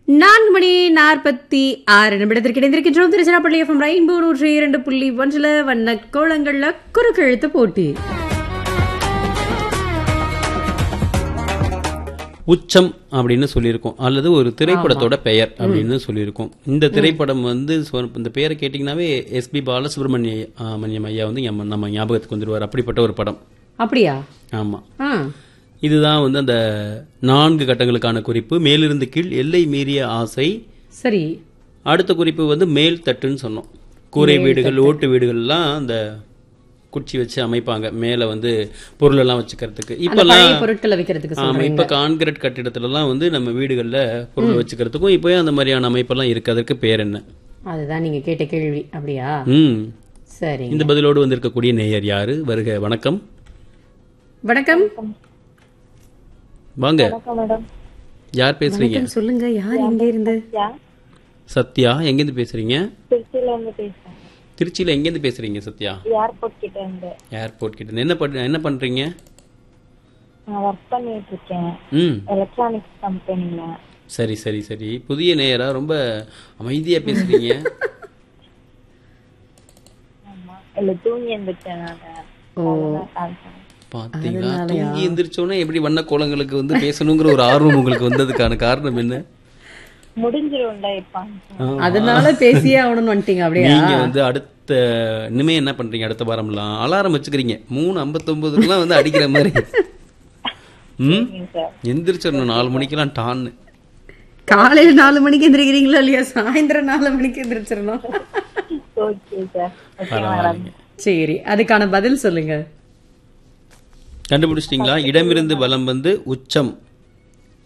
நான்கு மணி நாற்பத்தி ஆறு நிமிடத்திற்கு இணைந்திருக்கின்றோம் திருச்சிராப்பள்ளி எஃப்எம் ரெயின்போ நூற்றி இரண்டு புள்ளி ஒன்றில் வண்ண கோலங்கள்ல குறுக்கெழுத்து போட்டி உச்சம் அப்படின்னு சொல்லியிருக்கோம் அல்லது ஒரு திரைப்படத்தோட பெயர் அப்படின்னு சொல்லியிருக்கோம் இந்த திரைப்படம் வந்து சொ- இந்த பெயரை கேட்டிங்கனாவே எஸ்பி பாலசுப்ரமணிய ஆ, மணியம் ஐயா வந்து நம்ம- நம்ம ஞாபகத்துக்கு வந்துருவார் அப்படிப்பட்ட ஒரு படம் அப்படியா ஆமா ஆ இதுதான் வந்து அந்த நான்கு கட்டங்களுக்கான குறிப்பு மேலிருந்து கீழ் எல்லை மீறிய ஆசை சரி அடுத்த குறிப்பு வந்து மேல் தட்டுன்னு சொன்னோம் கூரை வீடுகள் ஓட்டு வீடுகள்லாம் அந்த குச்சி வச்சு அமைப்பாங்க மேல வந்து பொருள் எல்லாம் வச்சுக்கிறதுக்கு அந்த இப்பெல்லாம் பழைய பொருட்களை வைக்கிறதுக்கு ஆமா சொல்றீங்க இப்ப கான்கிரீட் கட்டிடத்துலலாம் வந்து நம்ம வீடுகள்ல பொருள் வச்சுக்கிறதுக்கும் இப்போயே அந்த மாதிரியான அமைப்பெல்லாம் இருக்கு அதற்கு பேர் என்ன அதுதான் நீங்க கேட்ட கேள்வி அப்படியா ம் சரி இந்த பதிலோடு வந்திருக்கக்கூடிய நேயர் யாரு வருக வணக்கம் வணக்கம் வாங்க மேடம் யார் பேசுறீங்க வணக்கம் சொல்லுங்க யார் இங்க இருந்து சத்யா எங்கேருந்து பேசுறீங்க திருச்சியில இருந்து பேசுறேன் திருச்சியில எங்கேருந்து பேசுறீங்க சத்யா ஏர்போர்ட் கிட்ட இருந்து ஏர்போர்ட் கிட்ட இருந்து. என்ன பண்ண என்ன பண்றீங்க நான் ஒர்க் பண்ணிட்டு இருக்கேன் ம் எலக்ட்ரானிக்ஸ் கம்பெனில சரி சரி சரி புதிய நேயரா ரொம்ப அமைதியா பேசுறீங்க ஆமா இல்ல தூங்கி எழுந்துட்டேன் நானு அதனால call பண்ணேன். பாத்தீங்களா தூங்கி எந்திரிச்சோன்னே எப்படி வண்ண கோலங்களுக்கு வந்து பேசணுங்கிற ஒரு ஆர்வம் உங்களுக்கு வந்ததுக்கான காரணம் என்ன முடிஞ்சிரும்ல இப்ப அதனால பேசியே ஆகணும்னு வந்துட்டீங்க அப்படியா நீங்க வந்து அடுத்த இனிமே என்ன பண்றீங்க அடுத்த வாரம்லாம் அலாரம் வச்சுக்கிறீங்க மூணு ஐம்பத்தொன்பதுக்குலாம் வந்து அடிக்கிற மாதிரி ம் சார் எந்திரிச்சிடணும் நாலு மணிக்கெல்லாம் டான்னு காலையில நாலு மணிக்கு எந்திரிக்கிறீங்களா இல்லையா சாயந்தரம் நாலு மணிக்கு எந்திரிச்சிடணும் ஓகே சார் ஓகே பரவாயில்லைங்க சரி அதுக்கான பதில் சொல்லுங்க கண்டுபிடிச்சிட்டீங்களா இடமிருந்து வலம் வந்து உச்சம்